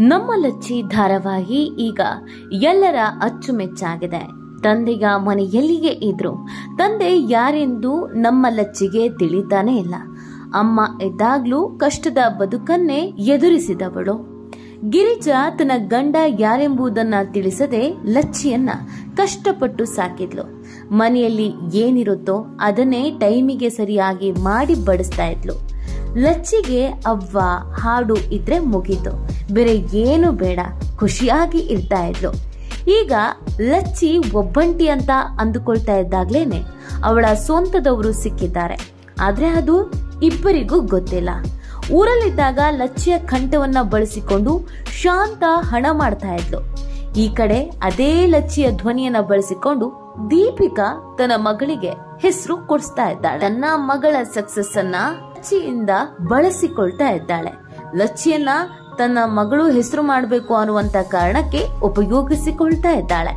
ನಮ್ಮ ಲಚ್ಚಿ ಧಾರಾವಾಹಿ ಈಗ ಎಲ್ಲರ ಅಚ್ಚುಮೆಚ್ಚಾಗಿದೆ ತಂದೆಯ ಮನೆಯಲ್ಲಿಯೇ ಇದ್ರು ತಂದೆ ಯಾರೆಂದು ನಮ್ಮ ಲಚ್ಚಿಗೆ ತಿಳಿತಾನೇ ಇಲ್ಲ ಅಮ್ಮ ಇದ್ದಾಗ್ಲೂ ಕಷ್ಟದ ಬದುಕನ್ನೇ ಎದುರಿಸಿದವಳು ಗಿರಿಜಾ ತನ್ನ ಗಂಡ ಯಾರೆಂಬುದನ್ನ ತಿಳಿಸದೆ ಲಚ್ಚಿಯನ್ನ ಕಷ್ಟಪಟ್ಟು ಸಾಕಿದ್ಲು ಮನೆಯಲ್ಲಿ ಏನಿರುತ್ತೋ ಅದನ್ನೇ ಟೈಮಿಗೆ ಸರಿಯಾಗಿ ಮಾಡಿ ಬಡಿಸ್ತಾ ಇದ್ಲು ಲಚ್ಚಿಗೆ ಅವ್ವ ಹಾಡು ಇದ್ರೆ ಮುಗೀತು ಬೇರೆ ಏನು ಬೇಡ ಖುಷಿಯಾಗಿ ಇರ್ತಾ ಇದ್ಲು ಈಗ ಲಚ್ಚಿ ಒಬ್ಬಂಟಿ ಅಂತ ಅಂದುಕೊಳ್ತಾ ಇದ್ದಾಗ್ಲೇನೆ ಅವಳ ಸ್ವಂತದವರು ಸಿಕ್ಕಿದ್ದಾರೆ ಆದ್ರೆ ಅದು ಇಬ್ಬರಿಗೂ ಗೊತ್ತಿಲ್ಲ ಊರಲ್ಲಿದ್ದಾಗ ಲಚ್ಚಿಯ ಕಂಠವನ್ನ ಬಳಸಿಕೊಂಡು ಶಾಂತ ಹಣ ಮಾಡ್ತಾ ಇದ್ಲು ಈ ಕಡೆ ಅದೇ ಲಚ್ಚಿಯ ಧ್ವನಿಯನ್ನ ಬಳಸಿಕೊಂಡು ದೀಪಿಕಾ ತನ್ನ ಮಗಳಿಗೆ ಹೆಸರು ಕೊಡಿಸ್ತಾ ಇದ್ದಾಳೆ ತನ್ನ ಮಗಳ ಸಕ್ಸಸ್ ಅನ್ನ ಲಚ್ಚಿಯಿಂದ ಬಳಸಿಕೊಳ್ತಾ ಇದ್ದಾಳೆ ಲಚ್ಚಿಯನ್ನ ತನ್ನ ಮಗಳು ಹೆಸರು ಮಾಡಬೇಕು ಅನ್ನುವಂತ ಕಾರಣಕ್ಕೆ ಉಪಯೋಗಿಸಿಕೊಳ್ತಾ ಇದ್ದಾಳೆ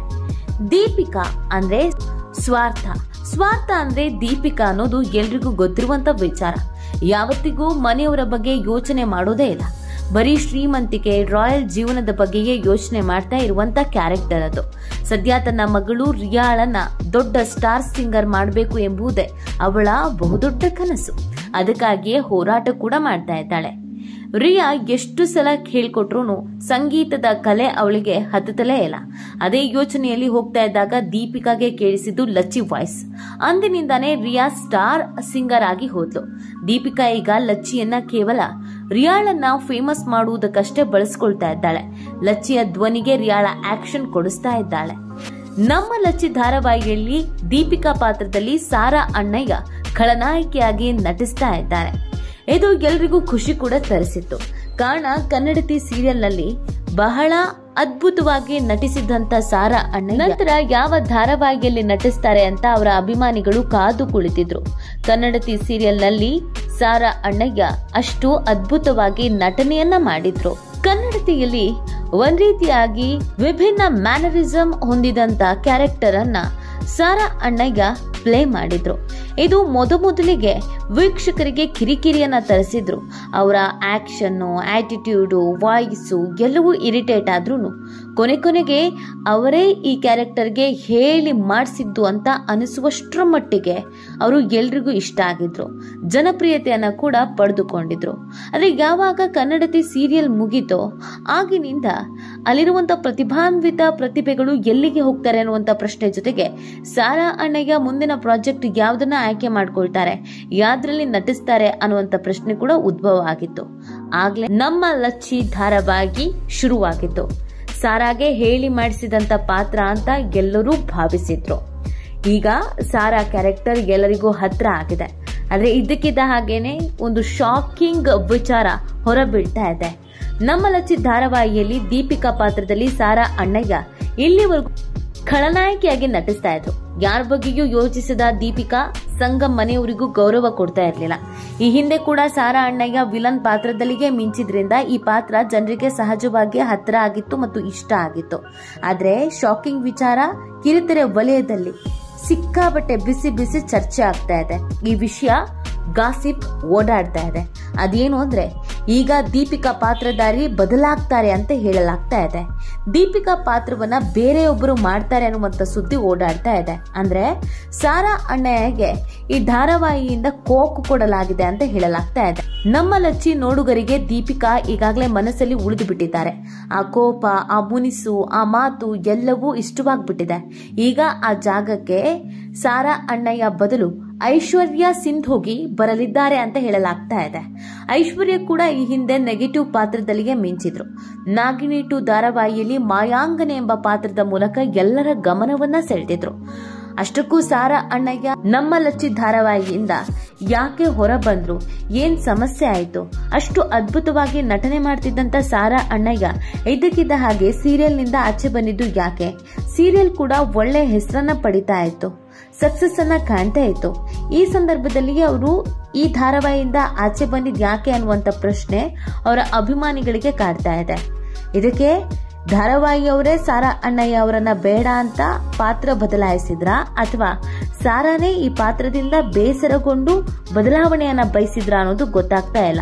ದೀಪಿಕಾ ಅಂದ್ರೆ ಸ್ವಾರ್ಥ ಸ್ವಾರ್ಥ ಅಂದ್ರೆ ದೀಪಿಕಾ ಅನ್ನೋದು ಎಲ್ರಿಗೂ ಗೊತ್ತಿರುವಂತ ವಿಚಾರ ಯಾವತ್ತಿಗೂ ಮನೆಯವರ ಬಗ್ಗೆ ಯೋಚನೆ ಮಾಡೋದೇ ಇಲ್ಲ ಬರೀ ಶ್ರೀಮಂತಿಕೆ ರಾಯಲ್ ಜೀವನದ ಬಗ್ಗೆಯೇ ಯೋಚನೆ ಮಾಡ್ತಾ ಇರುವಂತ ಕ್ಯಾರೆಕ್ಟರ್ ಅದು ಸದ್ಯ ತನ್ನ ಮಗಳು ರಿಯಾಳನ್ನ ದೊಡ್ಡ ಸ್ಟಾರ್ ಸಿಂಗರ್ ಮಾಡಬೇಕು ಎಂಬುದೇ ಅವಳ ಬಹುದೊಡ್ಡ ಕನಸು ಅದಕ್ಕಾಗಿಯೇ ಹೋರಾಟ ಕೂಡ ಮಾಡ್ತಾ ಇದ್ದಾಳೆ ರಿಯಾ ಎಷ್ಟು ಸಲ ಹೇಳ್ಕೊಟ್ರು ಸಂಗೀತದ ಕಲೆ ಅವಳಿಗೆ ಹತ್ತಲೇ ಇಲ್ಲ ಅದೇ ಯೋಚನೆಯಲ್ಲಿ ಹೋಗ್ತಾ ಇದ್ದಾಗ ದೀಪಿಕಾಗೆ ಕೇಳಿಸಿದ್ದು ಲಚ್ಚಿ ವಾಯ್ಸ್ ಅಂದಿನಿಂದಾನೇ ರಿಯಾ ಸ್ಟಾರ್ ಸಿಂಗರ್ ಆಗಿ ಹೋದ್ಲು ದೀಪಿಕಾ ಈಗ ಲಚ್ಚಿಯನ್ನ ಕೇವಲ ರಿಯಾಳನ್ನ ಫೇಮಸ್ ಮಾಡುವುದಕ್ಕಷ್ಟೇ ಬಳಸ್ಕೊಳ್ತಾ ಇದ್ದಾಳೆ ಲಚ್ಚಿಯ ಧ್ವನಿಗೆ ರಿಯಾಳ ಆಕ್ಷನ್ ಕೊಡಿಸ್ತಾ ಇದ್ದಾಳೆ ನಮ್ಮ ಲಚ್ಚಿ ಧಾರಾವಾಹಿಯಲ್ಲಿ ದೀಪಿಕಾ ಪಾತ್ರದಲ್ಲಿ ಸಾರಾ ಅಣ್ಣಯ್ಯ ಖಳನಾಯಕಿಯಾಗಿ ನಟಿಸ್ತಾ ಇದ್ದಾರೆ ಇದು ಎಲ್ರಿಗೂ ಖುಷಿ ಕೂಡ ತರಿಸಿತ್ತು ಕಾರಣ ಕನ್ನಡತಿ ಸೀರಿಯಲ್ನಲ್ಲಿ ಬಹಳ ಅದ್ಭುತವಾಗಿ ನಟಿಸಿದಂತ ಸಾರಾ ಅಣ್ಣ ನಂತರ ಯಾವ ಧಾರಾವಾಹಿಯಲ್ಲಿ ನಟಿಸ್ತಾರೆ ಅಂತ ಅವರ ಅಭಿಮಾನಿಗಳು ಕಾದು ಕುಳಿತಿದ್ರು ಕನ್ನಡತಿ ಸೀರಿಯಲ್ನಲ್ಲಿ ಸಾರಾ ಅಣ್ಣಯ್ಯ ಅಷ್ಟು ಅದ್ಭುತವಾಗಿ ನಟನೆಯನ್ನ ಮಾಡಿದ್ರು ಕನ್ನಡತಿಯಲ್ಲಿ ಒಂದ್ ರೀತಿಯಾಗಿ ವಿಭಿನ್ನ ಮ್ಯಾನರಿಸಂ ಹೊಂದಿದಂತ ಕ್ಯಾರೆಕ್ಟರ್ ಅನ್ನ ಸಾರಾ ಅಣ್ಣಯ್ಯ ಪ್ಲೇ ಮಾಡಿದ್ರು ಇದು ಮೊದಮೊದಲಿಗೆ ವೀಕ್ಷಕರಿಗೆ ಕಿರಿಕಿರಿಯನ್ನ ತರಿಸಿದ್ರು ಅವರ ಆಕ್ಷನ್ನು ಆಟಿಟ್ಯೂಡು ವಾಯ್ಸು ಎಲ್ಲವೂ ಇರಿಟೇಟ್ ಆದ್ರೂ ಕೊನೆ ಕೊನೆಗೆ ಅವರೇ ಈ ಕ್ಯಾರೆಕ್ಟರ್ಗೆ ಹೇಳಿ ಮಾಡಿಸಿದ್ದು ಅಂತ ಅನಿಸುವಷ್ಟರ ಮಟ್ಟಿಗೆ ಅವರು ಎಲ್ರಿಗೂ ಇಷ್ಟ ಆಗಿದ್ರು ಜನಪ್ರಿಯತೆಯನ್ನ ಕೂಡ ಪಡೆದುಕೊಂಡಿದ್ರು ಆದ್ರೆ ಯಾವಾಗ ಕನ್ನಡತಿ ಸೀರಿಯಲ್ ಮುಗೀತೋ ಆಗಿನಿಂದ ಅಲ್ಲಿರುವಂತ ಪ್ರತಿಭಾನ್ವಿತ ಪ್ರತಿಭೆಗಳು ಎಲ್ಲಿಗೆ ಹೋಗ್ತಾರೆ ಅನ್ನುವಂತ ಪ್ರಶ್ನೆ ಜೊತೆಗೆ ಸಾರಾ ಅಣ್ಣಯ್ಯ ಮುಂದಿನ ಪ್ರಾಜೆಕ್ಟ್ ಯಾವ್ದನ್ನ ಆಯ್ಕೆ ಮಾಡ್ಕೊಳ್ತಾರೆ ಯಾವ್ದ್ರಲ್ಲಿ ನಟಿಸ್ತಾರೆ ಅನ್ನುವಂತ ಪ್ರಶ್ನೆ ಕೂಡ ಉದ್ಭವ ಆಗಿತ್ತು ಆಗ್ಲೇ ನಮ್ಮ ಲಚ್ಚಿ ಧಾರಾವಾಹಿ ಶುರುವಾಗಿತ್ತು ಸಾರಾಗೆ ಹೇಳಿ ಮಾಡಿಸಿದಂತ ಪಾತ್ರ ಅಂತ ಎಲ್ಲರೂ ಭಾವಿಸಿದ್ರು ಈಗ ಸಾರಾ ಕ್ಯಾರೆಕ್ಟರ್ ಎಲ್ಲರಿಗೂ ಹತ್ರ ಆಗಿದೆ ಆದ್ರೆ ಇದಕ್ಕಿದ್ದ ಹಾಗೇನೆ ಒಂದು ಶಾಕಿಂಗ್ ವಿಚಾರ ಹೊರಬೀಳ್ತಾ ಇದೆ ನಮ್ಮ ಲಚ್ಚಿ ಧಾರಾವಾಹಿಯಲ್ಲಿ ದೀಪಿಕಾ ಪಾತ್ರದಲ್ಲಿ ಸಾರಾ ಅಣ್ಣಯ್ಯ ಇಲ್ಲಿವರೆಗೂ ಖಳನಾಯಕಿಯಾಗಿ ನಟಿಸ್ತಾ ಇದ್ರು ಯಾರ ಬಗ್ಗೆಯೂ ಯೋಚಿಸಿದ ದೀಪಿಕಾ ಸಂಗಮ್ ಮನೆಯವರಿಗೂ ಗೌರವ ಕೊಡ್ತಾ ಇರಲಿಲ್ಲ ಈ ಹಿಂದೆ ಕೂಡ ಸಾರಾ ಅಣ್ಣಯ್ಯ ವಿಲನ್ ಪಾತ್ರದಲ್ಲಿಗೆ ಮಿಂಚಿದ್ರಿಂದ ಈ ಪಾತ್ರ ಜನರಿಗೆ ಸಹಜವಾಗಿ ಹತ್ರ ಆಗಿತ್ತು ಮತ್ತು ಇಷ್ಟ ಆಗಿತ್ತು ಆದ್ರೆ ಶಾಕಿಂಗ್ ವಿಚಾರ ಕಿರುತೆರೆ ವಲಯದಲ್ಲಿ ಸಿಕ್ಕಾಬಟ್ಟೆ ಬಿಸಿ ಬಿಸಿ ಚರ್ಚೆ ಆಗ್ತಾ ಇದೆ ಈ ವಿಷಯ ಗಾಸಿಪ್ ಓಡಾಡ್ತಾ ಇದೆ ಅದೇನು ಅಂದ್ರೆ ಈಗ ದೀಪಿಕಾ ಪಾತ್ರಧಾರಿ ಬದಲಾಗ್ತಾರೆ ಅಂತ ಹೇಳಲಾಗ್ತಾ ಇದೆ ದೀಪಿಕಾ ಪಾತ್ರವನ್ನ ಬೇರೆಯೊಬ್ಬರು ಮಾಡ್ತಾರೆ ಅನ್ನುವಂತ ಸುದ್ದಿ ಓಡಾಡ್ತಾ ಇದೆ ಅಂದ್ರೆ ಸಾರಾ ಅಣ್ಣಯ್ಯಗೆ ಈ ಧಾರಾವಾಹಿಯಿಂದ ಕೋಕು ಕೊಡಲಾಗಿದೆ ಅಂತ ಹೇಳಲಾಗ್ತಾ ಇದೆ ನಮ್ಮ ಲಚ್ಚಿ ನೋಡುಗರಿಗೆ ದೀಪಿಕಾ ಈಗಾಗಲೇ ಮನಸ್ಸಲ್ಲಿ ಉಳಿದು ಬಿಟ್ಟಿದ್ದಾರೆ ಆ ಕೋಪ ಆ ಮುನಿಸು ಆ ಮಾತು ಎಲ್ಲವೂ ಇಷ್ಟವಾಗ್ಬಿಟ್ಟಿದೆ ಈಗ ಆ ಜಾಗಕ್ಕೆ ಸಾರಾ ಅಣ್ಣಯ್ಯ ಬದಲು ಐಶ್ವರ್ಯ ಸಿಂಧೋಗಿ ಬರಲಿದ್ದಾರೆ ಅಂತ ಹೇಳಲಾಗ್ತಾ ಇದೆ ಐಶ್ವರ್ಯ ಕೂಡ ಈ ಹಿಂದೆ ನೆಗೆಟಿವ್ ಪಾತ್ರದಲ್ಲಿಯೇ ಮಿಂಚಿದ್ರು ನಾಗಿನಿ ಟು ಧಾರಾವಾಹಿಯಲ್ಲಿ ಮಾಯಾಂಗನೆ ಎಂಬ ಪಾತ್ರದ ಮೂಲಕ ಎಲ್ಲರ ಗಮನವನ್ನ ಸೆಳೆದಿದ್ರು ಅಷ್ಟಕ್ಕೂ ಸಾರಾ ಅಣ್ಣಯ್ಯ ನಮ್ಮ ಲಚ್ಚಿ ಧಾರಾವಾಹಿಯಿಂದ ಯಾಕೆ ಹೊರ ಬಂದ್ರು ಏನ್ ಸಮಸ್ಯೆ ಆಯ್ತು ಅಷ್ಟು ಅದ್ಭುತವಾಗಿ ನಟನೆ ಮಾಡ್ತಿದ್ದಂತ ಸಾರಾ ಅಣ್ಣಯ್ಯ ಇದಕ್ಕಿದ್ದ ಹಾಗೆ ಸೀರಿಯಲ್ನಿಂದ ಆಚೆ ಬಂದಿದ್ದು ಯಾಕೆ ಸೀರಿಯಲ್ ಕೂಡ ಒಳ್ಳೆ ಹೆಸರನ್ನ ಪಡಿತಾ ಇತ್ತು ಸಕ್ಸಸ್ ಅನ್ನ ಕಾಣ್ತಾ ಇತ್ತು ಈ ಸಂದರ್ಭದಲ್ಲಿ ಅವರು ಈ ಧಾರಾವಾಹಿಯಿಂದ ಆಚೆ ಬಂದಿದ್ ಯಾಕೆ ಅನ್ನುವಂತ ಪ್ರಶ್ನೆ ಅವರ ಅಭಿಮಾನಿಗಳಿಗೆ ಕಾಡ್ತಾ ಇದೆ ಇದಕ್ಕೆ ಧಾರಾವಾಹಿಯವರೇ ಸಾರಾ ಅಣ್ಣಯ್ಯ ಅವರನ್ನ ಬೇಡ ಅಂತ ಪಾತ್ರ ಬದಲಾಯಿಸಿದ್ರ ಅಥವಾ ಸಾರಾನೇ ಈ ಪಾತ್ರದಿಂದ ಬೇಸರಗೊಂಡು ಬದಲಾವಣೆಯನ್ನ ಬಯಸಿದ್ರ ಅನ್ನೋದು ಗೊತ್ತಾಗ್ತಾ ಇಲ್ಲ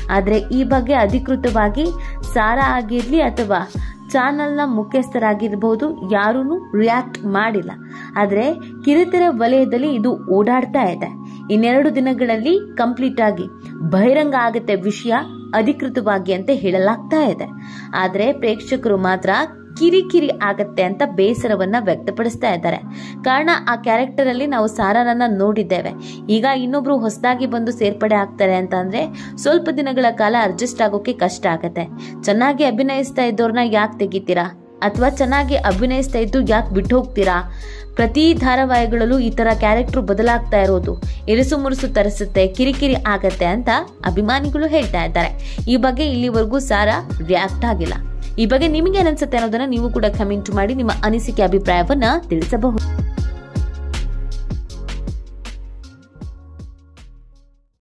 ಆದರೆ ಈ ಬಗ್ಗೆ ಅಧಿಕೃತವಾಗಿ ಸಾರಾ ಆಗಿರ್ಲಿ ಅಥವಾ ಚಾನಲ್ನ ಮುಖ್ಯಸ್ಥರಾಗಿರ್ಬೋದು ಯಾರೂ ರಿಯಾಕ್ಟ್ ಮಾಡಿಲ್ಲ ಆದರೆ ಕಿರುತೆರೆ ವಲಯದಲ್ಲಿ ಇದು ಓಡಾಡ್ತಾ ಇದೆ ಇನ್ನೆರಡು ದಿನಗಳಲ್ಲಿ ಕಂಪ್ಲೀಟ್ ಆಗಿ ಬಹಿರಂಗ ಆಗುತ್ತೆ ವಿಷಯ ಅಧಿಕೃತವಾಗಿ ಅಂತ ಹೇಳಲಾಗ್ತಾ ಇದೆ ಆದರೆ ಪ್ರೇಕ್ಷಕರು ಮಾತ್ರ ಕಿರಿಕಿರಿ ಆಗತ್ತೆ ಅಂತ ಬೇಸರವನ್ನ ವ್ಯಕ್ತಪಡಿಸ್ತಾ ಇದ್ದಾರೆ ಕಾರಣ ಆ ಕ್ಯಾರೆಕ್ಟರ್ ಅಲ್ಲಿ ನಾವು ಸಾರಾರನ್ನ ನೋಡಿದ್ದೇವೆ ಈಗ ಇನ್ನೊಬ್ರು ಹೊಸದಾಗಿ ಬಂದು ಸೇರ್ಪಡೆ ಆಗ್ತಾರೆ ಅಂತ ಅಂದ್ರೆ ಸ್ವಲ್ಪ ದಿನಗಳ ಕಾಲ ಅಡ್ಜಸ್ಟ್ ಆಗೋಕೆ ಕಷ್ಟ ಆಗತ್ತೆ ಚೆನ್ನಾಗಿ ಅಭಿನಯಿಸ್ತಾ ಇದ್ದವ್ರನ್ನ ಯಾಕೆ ತೆಗಿತೀರಾ ಅಥವಾ ಚೆನ್ನಾಗಿ ಅಭಿನಯಿಸ್ತಾ ಇದ್ದು ಯಾಕೆ ಬಿಟ್ಟು ಹೋಗ್ತೀರಾ ಪ್ರತಿ ಧಾರಾವಾಹಿಗಳಲ್ಲೂ ಈ ತರ ಕ್ಯಾರೆಕ್ಟರ್ ಬದಲಾಗ್ತಾ ಇರೋದು ಇರಿಸು ಮುರುಸು ತರಿಸುತ್ತೆ ಕಿರಿಕಿರಿ ಆಗತ್ತೆ ಅಂತ ಅಭಿಮಾನಿಗಳು ಹೇಳ್ತಾ ಇದ್ದಾರೆ ಈ ಬಗ್ಗೆ ಇಲ್ಲಿವರೆಗೂ ಸಾರಾ ರಿಯಾಕ್ಟ್ ಆಗಿಲ್ಲ ಈ ಬಗ್ಗೆ ನಿಮಗೆ ಅನ್ಸುತ್ತೆ ಅನ್ನೋದನ್ನ ನೀವು ಕೂಡ ಕಮೆಂಟ್ ಮಾಡಿ ನಿಮ್ಮ ಅನಿಸಿಕೆ ಅಭಿಪ್ರಾಯವನ್ನ ತಿಳಿಸಬಹುದು